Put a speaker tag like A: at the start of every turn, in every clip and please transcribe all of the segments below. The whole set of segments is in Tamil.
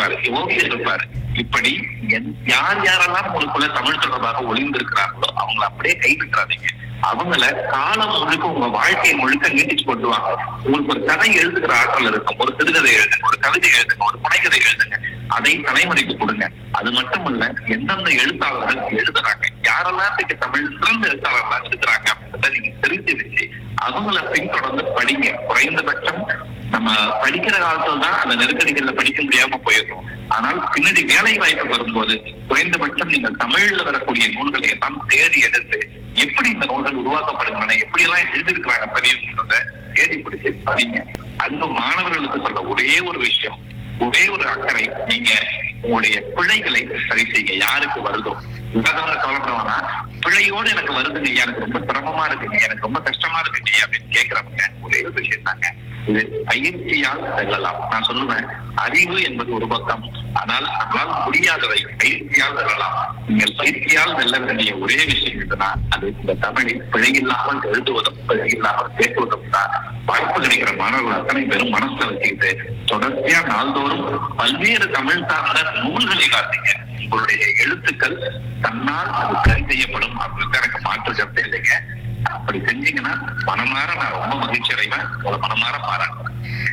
A: இருப்பாரு ஓவியர் இருப்பாரு இப்படி என்- யார் யாரெல்லாம் உங்களுக்குள்ள தமிழ் தொடர்பாக ஒளிந்திருக்கிறார்களோ அவங்கள அப்படியே கைவிட்டுறாதீங்க அவங்கள காலம் முழுக்க உங்க வாழ்க்கையை முழுக்க நீட்டிச்சு கொண்டு வாங்க உங்களுக்கு ஒரு கதை எழுதுகிற ஆற்றல் இருக்கும் ஒரு சிறுகதை எழுதுங்க ஒரு கவிதை எழுதுங்க ஒரு புனைகதை எழுதுங்க அதை தலைமுறைக்கு கொடுங்க அது மட்டும் இல்ல எந்தெந்த எழுத்தாளர்கள் எழுதுறாங்க யாரெல்லாம் இன்னைக்கு தமிழ் சிறந்த எழுத்தாளர்களா இருக்கிறாங்க அப்படின்றத நீங்க தெரிஞ்சு வச்சு அவங்கள பின்தொடர்ந்து படிங்க குறைந்தபட்சம் நம்ம படிக்கிற காலத்துல தான் அந்த நெருக்கடிகள்ல படிக்க முடியாம போயிடும் ஆனால் பின்னாடி வேலை வாய்ப்பு வரும்போது குறைந்தபட்சம் நீங்கள் தமிழ்ல வரக்கூடிய நூல்களை எல்லாம் தேடி எடுத்து எப்படி இந்த நூல்கள் உருவாக்கப்படுகின்றன எப்படி எல்லாம் எழுதியிருக்கிறாங்க பதிவுன்றத தேடி பிடிச்சு படிங்க அந்த மாணவர்களுக்கு சொல்ற ஒரே ஒரு விஷயம் ஒரே ஒரு அக்கறை நீங்க உங்களுடைய பிழைகளை சரி செய்ய யாருக்கு வருதோ உலகவங்க கவலைப்படுவானா பிழையோடு எனக்கு வருதுங்க ஐயா, எனக்கு ரொம்ப சிரமமா இருக்குங்க எனக்கு ரொம்ப கஷ்டமா இருக்குங்க ஐயா அப்படின்னு கேக்குறவங்க ஒரே ஒரு விஷயம் தாங்க இது பயிற்சியால் வெல்லலாம் நான் சொல்லுவேன் அறிவு என்பது ஒரு பக்கம் ஆனால் நம்மால் முடியாததை பயிற்சியால் வெல்லலாம் நீங்கள் பயிற்சியால் வெல்ல வேண்டிய ஒரே விஷயம் என்னன்னா அது இந்த தமிழில் பிழை இல்லாமல் எழுதுவதும் பிழை இல்லாமல் பேசுவதும் தான் வாய்ப்பு கிடைக்கிற மாணவர்கள் அத்தனை பேரும் மனசுல வச்சுக்கிட்டு தொடர்ச்சியா நாள்தோறும் பல்வேறு தமிழ் சார்ந்த நூல்களை காத்தீங்க உங்களுடைய எழுத்துக்கள் தன்னால் அது சரி செய்யப்படும் அப்படின்னு எனக்கு மாற்று கருத்து இல்லைங்க அப்படி செஞ்சீங்கன்னா மனமாற நான் ரொம்ப மகிழ்ச்சி அடைவேன் உங்களை மனமாற பாராட்டுறேன்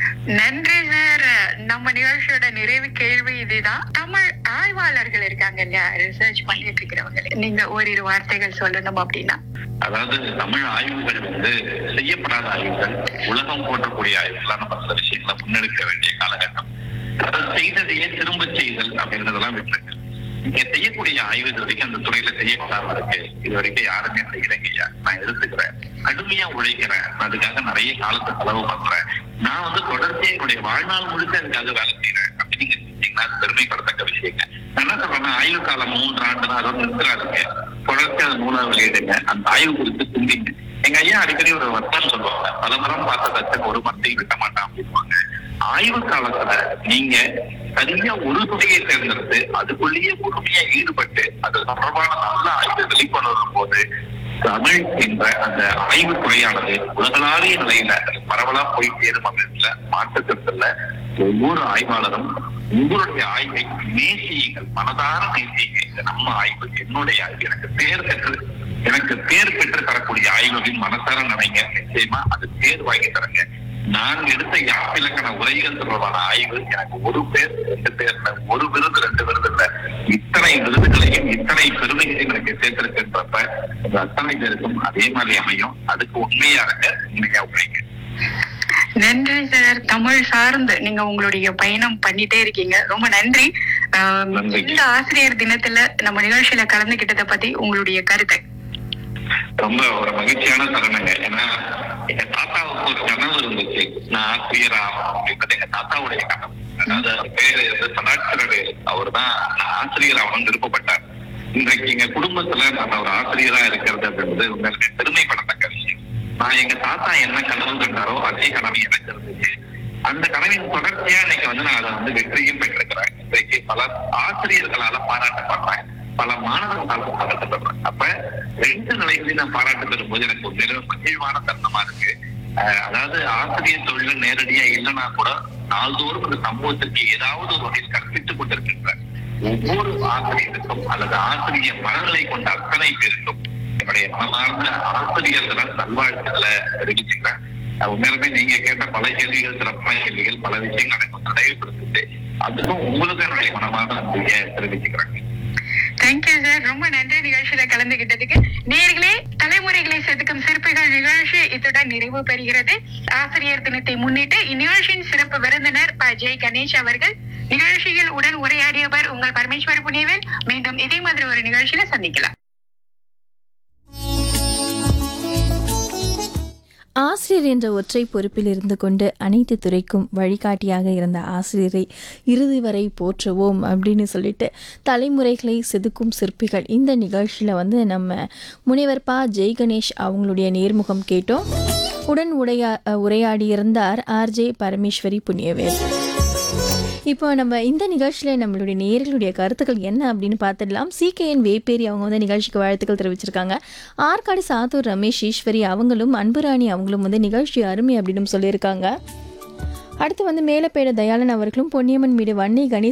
B: நன்றி சார் நம்ம நிகழ்ச்சியோட நிறைவு கேள்வி இதுதான் தமிழ் ஆய்வாளர்கள் இருக்காங்க இல்லையா ரிசர்ச் பண்ணிட்டு இருக்கிறவங்க நீங்க ஓரிரு வார்த்தைகள் சொல்லணும் அப்படின்னா
A: அதாவது தமிழ் ஆய்வுகள் வந்து செய்யப்படாத ஆய்வுகள் உலகம் போற்றக்கூடிய ஆய்வுகளா நம்ம சில விஷயங்களை முன்னெடுக்க வேண்டிய காலகட்டம் அதாவது செய்ததையே திரும்ப செய்தல் அப்படின்றதெல்லாம் விட்டுருங்க நீங்க செய்யக்கூடிய ஆய்வு இது வரைக்கும் அந்த துறையில செய்யப்படாம இருக்கு இது வரைக்கும் யாருமே செய்யலைங்கய்யா நான் எடுத்துக்கிறேன் கடுமையா உழைக்கிறேன் நான் அதுக்காக நிறைய காலத்தை செலவு பண்றேன் நான் வந்து தொடர்ச்சியா என்னுடைய வாழ்நாள் முழுக்க அதுக்காக வேலை செய்யறேன் அப்படி நீங்க செஞ்சீங்கன்னா அது பெருமைப்படத்தக்க விஷயங்க நான் என்ன சொல்றேன்னா ஆய்வு காலம் மூன்று ஆண்டு தான் அதோட நிறுத்துறாருங்க தொடர்ச்சி அது நூலா வெளியிடுங்க அந்த ஆய்வு குறித்து சிந்திங்க எங்க ஐயா அடிக்கடி ஒரு வர்த்தம் சொல்லுவாங்க பல மரம் பார்த்த தச்சன் ஒரு மரத்தையும் விட்ட மாட்டான் அப்படின்வாங்க ஆய்வு காலத்துல நீங்க சரியா ஒரு துறையை தேர்ந்தெடுத்து அதுக்குள்ளேயே முழுமையா ஈடுபட்டு அது தொடர்பான நல்ல ஆய்வு வெளிக்கொண்டு வரும்போது தமிழ் என்ற அந்த ஆய்வு துறையானது உலகளாவிய நிலையில அது பரவலா போய் சேரும் அப்படின்ற மாற்றத்திற்குள்ள ஒவ்வொரு ஆய்வாளரும் உங்களுடைய ஆய்வை நேசியுங்கள் மனதார நேசியுங்க இது நம்ம ஆய்வு என்னுடைய ஆய்வு எனக்கு பேர் பெற்று எனக்கு பேர் பெற்று தரக்கூடிய ஆய்வுகளின் மனசார நினைங்க நிச்சயமா அது பேர் வாங்கி தரங்க நான் எடுத்த யாப்பிலக்கண உரைகள் தொடர்பான ஆய்வு எனக்கு ஒரு பேர் ரெண்டு பேர் இல்ல, ஒரு விருது ரெண்டு விருது இல்ல இத்தனை விருதுகளையும் இத்தனை பெருமைகளையும் எனக்கு சேர்த்திருக்கின்றப்ப இந்த அத்தனை பேருக்கும் அதே மாதிரி அமையும் அதுக்கு உண்மையா இருக்க உண்மையா உழைங்க
B: நன்றி சார் தமிழ் சார்ந்து நீங்க உங்களுடைய பயணம் பண்ணிட்டே இருக்கீங்க ரொம்ப நன்றி ஆம்,
A: நன்றி.
B: இந்த ஆசிரியர் தினத்துல நம்ம நிகழ்ச்சியில கலந்துகிட்டதை பத்தி உங்களுடைய கருத்து
A: ரொம்ப ஒரு மகிழ்ச்சியான தருணங்க ஏன்னா எங்க தாத்தாவுக்கு ஒரு கனவு இருந்துச்சு நான் ஆசிரியர் ஆகணும் அப்படின்றது எங்க தாத்தாவுடைய கனவு அதாவது அவர் பேரு வந்து சதாட்சரர் அவர் தான் நான் ஆசிரியர் ஆகணும்னு விருப்பப்பட்டார் இன்றைக்கு எங்க குடும்பத்துல நம்ம ஒரு ஆசிரியரா இருக்கிறது அப்படின்றது உண்மையிலுமே பெருமைப்படத்தக்க விஷயம் நான் எங்க தாத்தா என்ன கனவு கண்டாரோ அதே கனவு எனக்கு இருந்துச்சு அந்த கனவின் தொடர்ச்சியா இன்னைக்கு வந்து நான் அதை வந்து வெற்றியும் பெற்றிருக்கிறேன் இன்றைக்கு பல ஆசிரியர்களால பாராட்டப்படுறேன் பல மாணவர்களால பாராட்டப்படுறேன் அப்ப ரெண்டு நிலைகளையும் நான் பாராட்டு பெறும்போது எனக்கு ஒரு மிக மகிழ்வான தருணமா இருக்கு அஹ் அதாவது ஆசிரியர் தொழில் நேரடியா இல்லைன்னா கூட நாள்தோறும் இந்த சமூகத்திற்கு ஏதாவது ஒரு வகையில் கற்பித்துக் கொண்டிருக்கின்றேன் ஒவ்வொரு ஆசிரியருக்கும் அல்லது ஆசிரியர் மனநிலை கொண்ட அத்தனை பேருக்கும் என்னுடைய மனமார்ந்த ஆசிரியர்களை நல்வாழ்த்துக்களை தெரிவிச்சுக்கிறேன் அஹ் உண்மையிலுமே நீங்க கேட்ட பல கேள்விகள் சிறப்பான கேள்விகள் பல விஷயங்கள் எனக்கு நினைவுபடுத்துது அதுக்கும் உங்களுக்கு என்னுடைய மனமார்ந்த நன்றியை தெரிவிச்சுக்கிறேன்
B: தேங்க்யூ சார் ரொம்ப நன்றி நிகழ்ச்சியில கலந்துகிட்டதுக்கு நேர்களே தலைமுறைகளை செதுக்கும் சிற்பிகள் நிகழ்ச்சி இத்துடன் நிறைவு பெறுகிறது ஆசிரியர் தினத்தை முன்னிட்டு இந்நிகழ்ச்சியின் சிறப்பு விருந்தினர் ப ஜெய் கணேஷ் அவர்கள் நிகழ்ச்சியில் உடன் உரையாடியவர் உங்கள் பரமேஸ்வர் புனிவேல் மீண்டும் இதே மாதிரி ஒரு நிகழ்ச்சியில சந்திக்கலாம்
C: ஆசிரியர் என்ற ஒற்றை பொறுப்பில் இருந்து கொண்டு அனைத்து துறைக்கும் வழிகாட்டியாக இருந்த ஆசிரியரை இறுதி வரை போற்றுவோம் அப்படின்னு சொல்லிட்டு தலைமுறைகளை செதுக்கும் சிற்பிகள் இந்த நிகழ்ச்சியில் வந்து நம்ம முனைவர் பா ஜெய் கணேஷ் அவங்களுடைய நேர்முகம் கேட்டோம் உடன் உரையா உரையாடியிருந்தார் ஆர்ஜே பரமேஸ்வரி புண்ணியவேல் இப்போ நம்ம இந்த நிகழ்ச்சியில் நம்மளுடைய நேர்களுடைய கருத்துக்கள் என்ன அப்படின்னு பார்த்துடலாம் சிகேஎன் வேப்பேரி அவங்க வந்து நிகழ்ச்சிக்கு வாழ்த்துக்கள் தெரிவிச்சிருக்காங்க ஆற்காடு சாத்தூர் ரமேஷ் ஈஸ்வரி அவங்களும் அன்புராணி அவங்களும் வந்து நிகழ்ச்சி அருமை அப்படின்னு சொல்லியிருக்காங்க அடுத்து வந்து மேலப்பேட தயாளன் அவர்களும் பொன்னியம்மன் மீது வன்னி கணேசன்